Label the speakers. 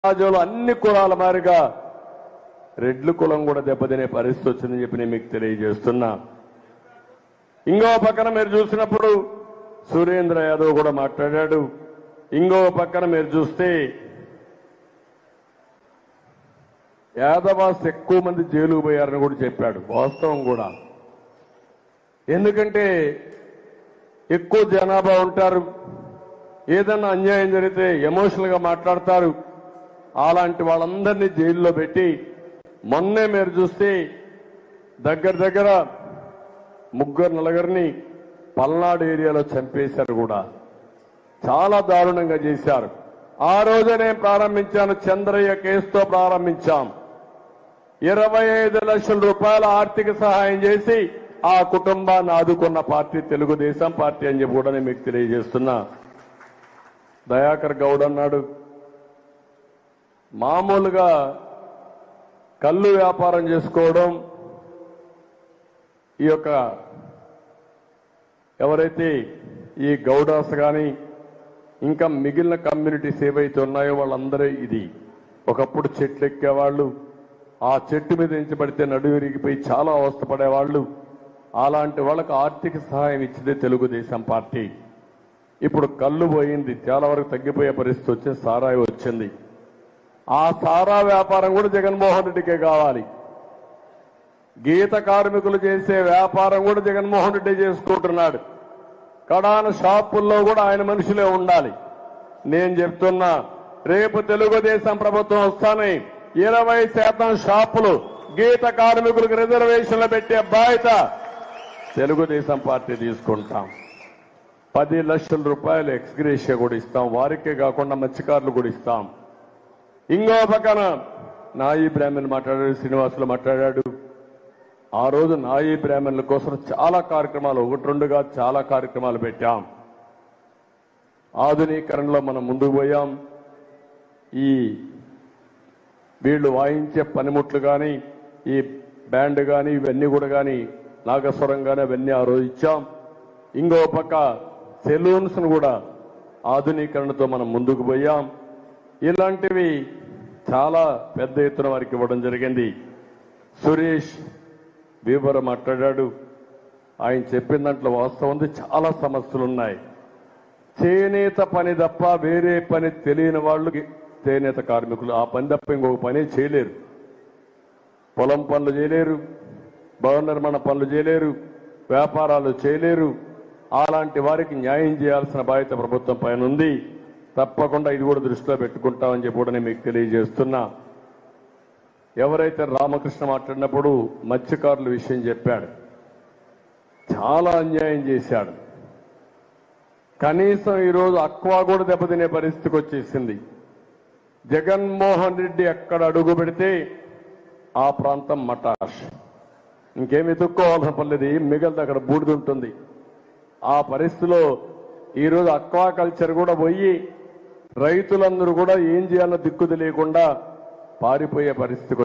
Speaker 1: సమాజంలో అన్ని కులాల మారిగా రెడ్లు కులం కూడా దెబ్బతినే పరిస్థితి వచ్చిందని చెప్పి నేను మీకు తెలియజేస్తున్నా ఇంకో పక్కన మీరు చూసినప్పుడు సురేంద్ర యాదవ్ కూడా మాట్లాడాడు ఇంకో పక్కన మీరు చూస్తే యాదవాస్ ఎక్కువ మంది జైలుకు పోయారని కూడా చెప్పాడు వాస్తవం కూడా ఎందుకంటే ఎక్కువ జనాభా ఉంటారు ఏదన్నా అన్యాయం జరిగితే ఎమోషనల్ గా మాట్లాడతారు అలాంటి వాళ్ళందరినీ జైల్లో పెట్టి మొన్నే మీరు చూస్తే దగ్గర దగ్గర ముగ్గురు నలుగురిని పల్నాడు ఏరియాలో చంపేశారు కూడా చాలా దారుణంగా చేశారు ఆ రోజు నేను ప్రారంభించాను చంద్రయ్య కేసుతో ప్రారంభించాం ఇరవై ఐదు లక్షల రూపాయల ఆర్థిక సహాయం చేసి ఆ కుటుంబాన్ని ఆదుకున్న పార్టీ తెలుగుదేశం పార్టీ అని చెప్పి కూడా నేను మీకు తెలియజేస్తున్నా దయాకర్ గౌడ్ అన్నాడు మామూలుగా కళ్ళు వ్యాపారం చేసుకోవడం ఈ యొక్క ఎవరైతే ఈ గౌడాస్ కానీ ఇంకా మిగిలిన కమ్యూనిటీస్ ఏవైతే ఉన్నాయో వాళ్ళందరూ ఇది ఒకప్పుడు చెట్లు ఎక్కేవాళ్ళు ఆ చెట్టు మీద ఎంచబడితే నడువు విరిగిపోయి చాలా అవస్థపడేవాళ్ళు అలాంటి వాళ్ళకు ఆర్థిక సహాయం ఇచ్చింది తెలుగుదేశం పార్టీ ఇప్పుడు కళ్ళు పోయింది చాలా వరకు తగ్గిపోయే పరిస్థితి వచ్చింది సారాయి వచ్చింది ఆ సారా వ్యాపారం కూడా జగన్మోహన్ రెడ్డికే కావాలి గీత కార్మికులు చేసే వ్యాపారం కూడా జగన్మోహన్ రెడ్డి చేసుకుంటున్నాడు కడాన షాపుల్లో కూడా ఆయన మనుషులే ఉండాలి నేను చెప్తున్నా రేపు తెలుగుదేశం ప్రభుత్వం వస్తానే ఇరవై శాతం షాపులు గీత కార్మికులకు రిజర్వేషన్లు పెట్టే బాధ్యత తెలుగుదేశం పార్టీ తీసుకుంటాం పది లక్షల రూపాయలు ఎక్స్గ్రేషియా కూడా ఇస్తాం వారికే కాకుండా మత్స్యకారులు కూడా ఇస్తాం ఇంకో పక్కన నాయి బ్రాహ్మణ్ మాట్లాడాడు శ్రీనివాసులు మాట్లాడాడు ఆ రోజు నాయి బ్రాహ్మణుల కోసం చాలా కార్యక్రమాలు ఒకటి రెండుగా చాలా కార్యక్రమాలు పెట్టాం ఆధునీకరణలో మనం ముందుకు పోయాం ఈ వీళ్ళు వాయించే పనిముట్లు కానీ ఈ బ్యాండ్ కానీ ఇవన్నీ కూడా కానీ నాగస్వరం కానీ అవన్నీ ఆ రోజు ఇచ్చాం ఇంకో పక్క సెలూన్స్ కూడా ఆధునీకరణతో మనం ముందుకు పోయాం ఇలాంటివి చాలా పెద్ద ఎత్తున వారికి ఇవ్వడం జరిగింది సురేష్ బీబర్ మాట్లాడాడు ఆయన చెప్పిన దాంట్లో వాస్తవం ఉంది చాలా సమస్యలు ఉన్నాయి చేనేత పని తప్ప వేరే పని తెలియని వాళ్ళు చేనేత కార్మికులు ఆ పని తప్ప ఇంకొక పని చేయలేరు పొలం పనులు చేయలేరు భవన నిర్మాణ పనులు చేయలేరు వ్యాపారాలు చేయలేరు అలాంటి వారికి న్యాయం చేయాల్సిన బాధ్యత ప్రభుత్వం పైన ఉంది తప్పకుండా ఇది కూడా దృష్టిలో పెట్టుకుంటామని చెప్పి కూడా నేను మీకు తెలియజేస్తున్నా ఎవరైతే రామకృష్ణ మాట్లాడినప్పుడు మత్స్యకారుల విషయం చెప్పాడు చాలా అన్యాయం చేశాడు కనీసం ఈరోజు అక్వా కూడా దెబ్బతినే పరిస్థితికి వచ్చేసింది జగన్మోహన్ రెడ్డి ఎక్కడ అడుగు పెడితే ఆ ప్రాంతం మటాష్ ఇంకేమి ఎత్తుక్కోవాల్సిన పర్లేదు ఏం మిగలదు అక్కడ బూడిద ఉంటుంది ఆ పరిస్థితిలో ఈరోజు అక్వా కల్చర్ కూడా పోయి రైతులందరూ కూడా ఏం చేయాలో దిక్కు తెలియకుండా పారిపోయే పరిస్థితికి